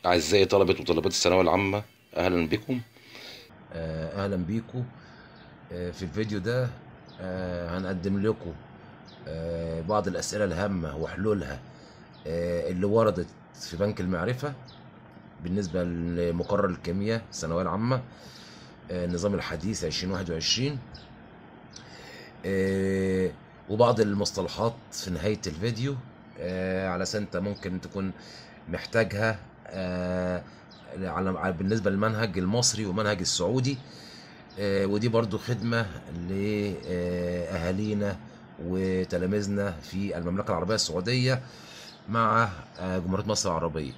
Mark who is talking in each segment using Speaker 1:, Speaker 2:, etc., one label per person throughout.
Speaker 1: أعزائي طلبة وطالبات الثانوية العامة أهلا بكم
Speaker 2: آه، اهلا بيكم آه، في الفيديو ده آه، هنقدم لكم آه، بعض الاسئله الهامه وحلولها آه، اللي وردت في بنك المعرفه بالنسبه لمقرر الكيمياء الثانويه العامه آه، النظام الحديث 2021 آه، وبعض المصطلحات في نهايه الفيديو آه، على اساس انت ممكن تكون محتاجها آه، على على- بالنسبه للمنهج المصري والمنهج السعودي آه، ودي برضو خدمة لأهالينا وتلاميذنا في المملكة العربية السعودية مع آه، جمهورية مصر العربية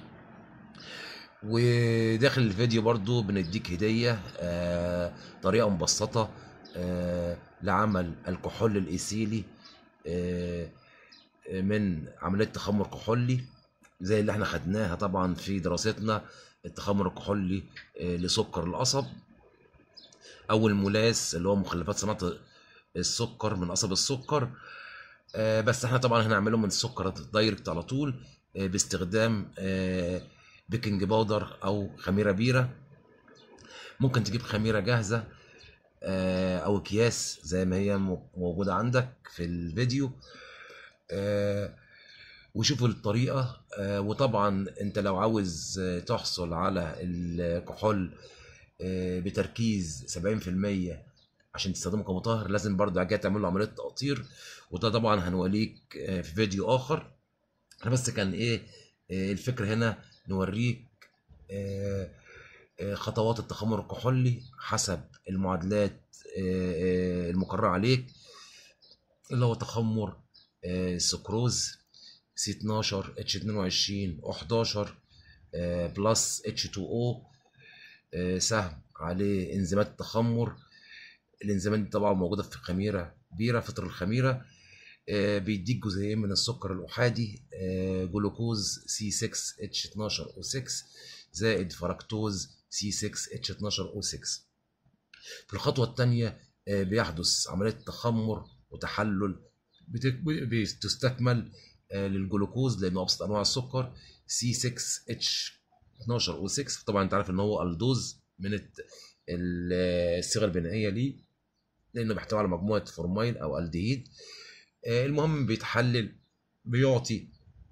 Speaker 2: وداخل الفيديو برضو بنديك هدية آه، طريقة مبسطة آه، لعمل الكحول الإيثيلي آه، من عملية تخمر كحولي زي اللي احنا خدناها طبعا في دراستنا التخمر الكحولي آه، لسكر القصب او الملاس اللي هو مخلفات صناعه السكر من قصب السكر آه، بس احنا طبعا هنعمله من السكر دايركت على طول آه، باستخدام آه، بيكنج باودر او خميره بيره ممكن تجيب خميره جاهزه آه، او اكياس زي ما هي م- موجوده عندك في الفيديو آه، وشوفوا الطريقة آه، وطبعا انت لو عاوز آه، تحصل على الكحول آه، بتركيز 70% عشان تستخدمه كمطهر لازم برضه حاجات تعمل له عملية تقطير وده طبعا هنوريك آه، في فيديو آخر انا بس كان ايه آه، الفكرة هنا نوريك آه، آه، خطوات التخمر الكحولي حسب المعادلات آه، آه، المقررة عليك اللي هو تخمر آه، السكروز سي 12 اتش 22 او 11 آه، بلس اتش 2 او آه، سهم عليه انزيمات التخمر الانزيمات دي طبعا موجوده في خميره بيره فطر الخميره آه، بيديك جزيئين من السكر الاحادي آه، جلوكوز سي 6 اتش 12 او 6 زائد فركتوز سي 6 اتش 12 او 6 في الخطوه الثانيه بيحدث عمليه تخمر وتحلل بتك- بتستكمل آه، للجلوكوز لانه ابسط انواع السكر سي 6 اتش 12 او 6 طبعا انت عارف ان هو الدوز من الت- ال- الصيغه البنائيه ليه لانه بيحتوي على مجموعه فورمايل او الدهيد آه، المهم بيتحلل بيعطي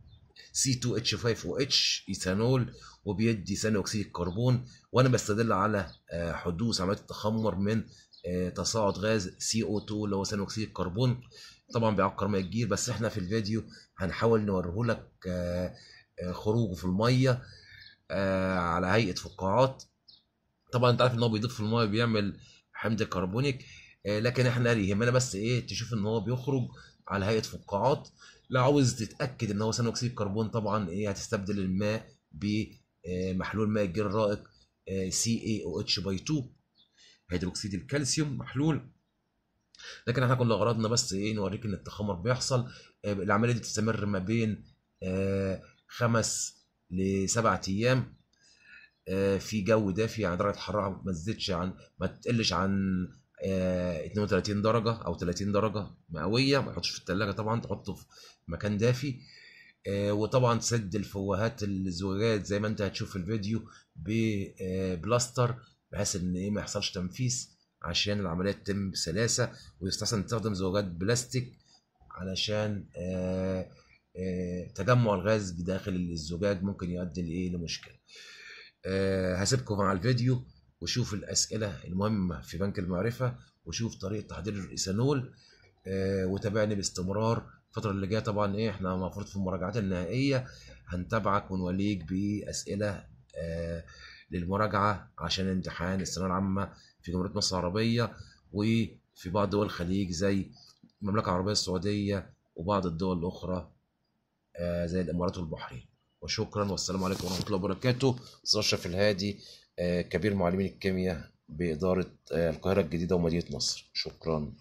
Speaker 2: C2H5OH ايثانول وبيدي ثاني اكسيد الكربون وانا بستدل على آه، حدوث عمليه التخمر من آه، تصاعد غاز CO2 اللي هو ثاني اكسيد الكربون طبعا بيعكر ميه الجير بس احنا في الفيديو هنحاول نوريه لك آه، آه، خروجه في الميه آه، على هيئه فقاعات طبعا انت عارف ان هو بيضيف في الميه بيعمل حمض كربونيك آه، لكن احنا يهمنا بس ايه تشوف ان هو بيخرج على هيئه فقاعات لو عاوز تتاكد ان هو ثاني اكسيد الكربون طبعا ايه هتستبدل الماء بمحلول ماء الجير الرائق سي اي او اتش باي 2 هيدروكسيد الكالسيوم محلول لكن احنا كنا غرضنا بس ايه نوريك ان التخمر بيحصل آه، العمليه دي تستمر ما بين آه، خمس لسبعة ايام آه، في جو دافي يعني درجه الحراره ما تزيدش عن ما تقلش عن آه، 32 درجه او 30 درجه مئويه ما تحطش في الثلاجه طبعا تحطه في مكان دافي آه، وطبعا تسد الفوهات الزجاجات زي ما انت هتشوف في الفيديو ببلاستر بحيث ان ايه ما يحصلش تنفيس عشان العمليه تتم بسلاسه ويستحسن تستخدم زجاجات بلاستيك علشان آه، آه، تجمع الغاز بداخل الزجاج ممكن يؤدي لايه لمشكله آه، هسيبكم مع الفيديو وشوف الأسئلة المهمة في بنك المعرفة وشوف طريقة تحضير الإيثانول آه، وتابعني باستمرار الفترة اللي جاية طبعا إيه إحنا المفروض في المراجعات النهائية هنتابعك ونوليك بأسئلة آه، للمراجعة عشان امتحان الثانوية العامة في جمهورية مصر العربية وفي بعض دول الخليج زي المملكة العربية السعودية وبعض الدول الأخرى آه، زي الإمارات والبحرين وشكرا والسلام عليكم ورحمة الله وبركاته أستاذ أشرف الهادي آه، كبير معلمين الكيمياء بإدارة آه، القاهرة الجديدة ومدينة نصر شكرا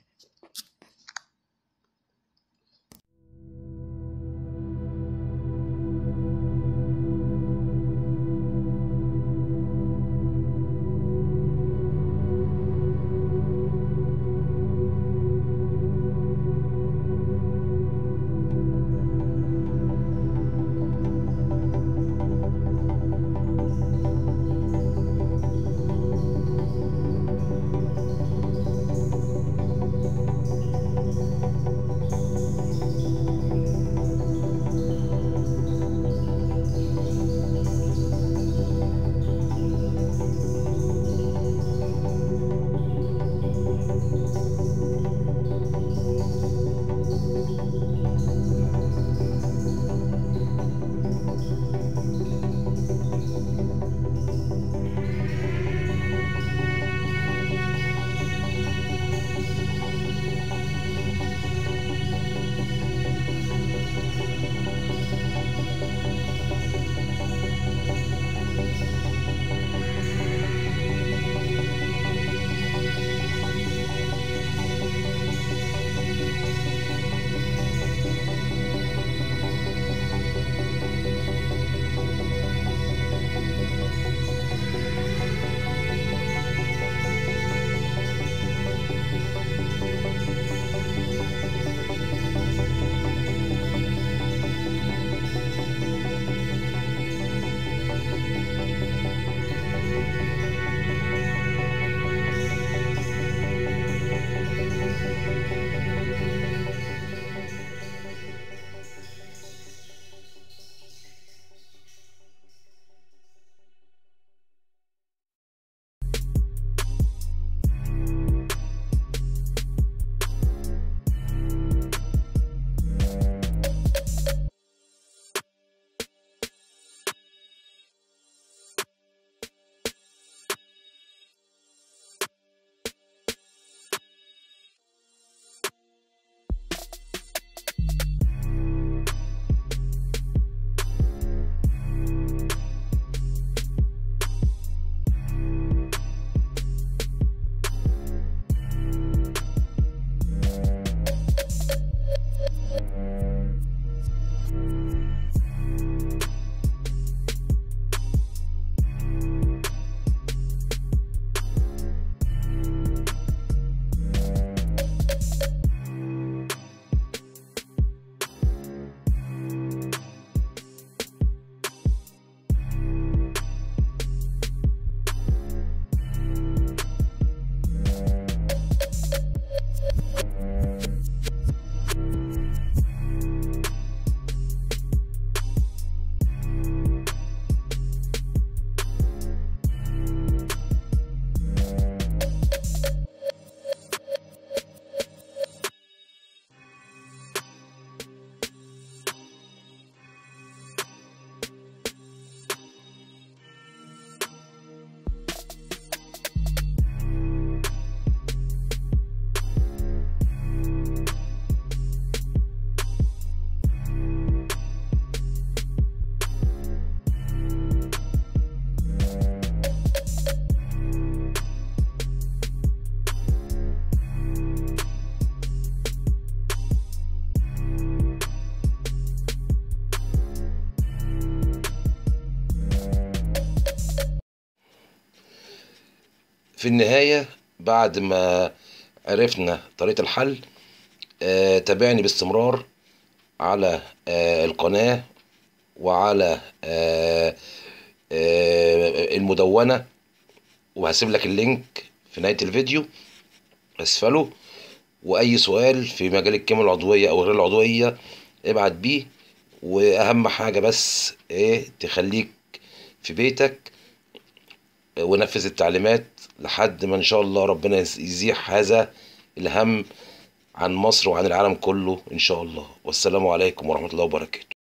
Speaker 1: في النهاية بعد ما عرفنا طريقة الحل آه، تابعني باستمرار على آه، القناة وعلى آه، آه، المدونة وهسيب لك اللينك في نهاية الفيديو أسفله وأي سؤال في مجال الكيمياء العضوية أو غير العضوية ابعت بيه وأهم حاجة بس إيه تخليك في بيتك ونفذ التعليمات لحد ما إن شاء الله ربنا يزيح هذا الهم عن مصر وعن العالم كله إن شاء الله والسلام عليكم ورحمة الله وبركاته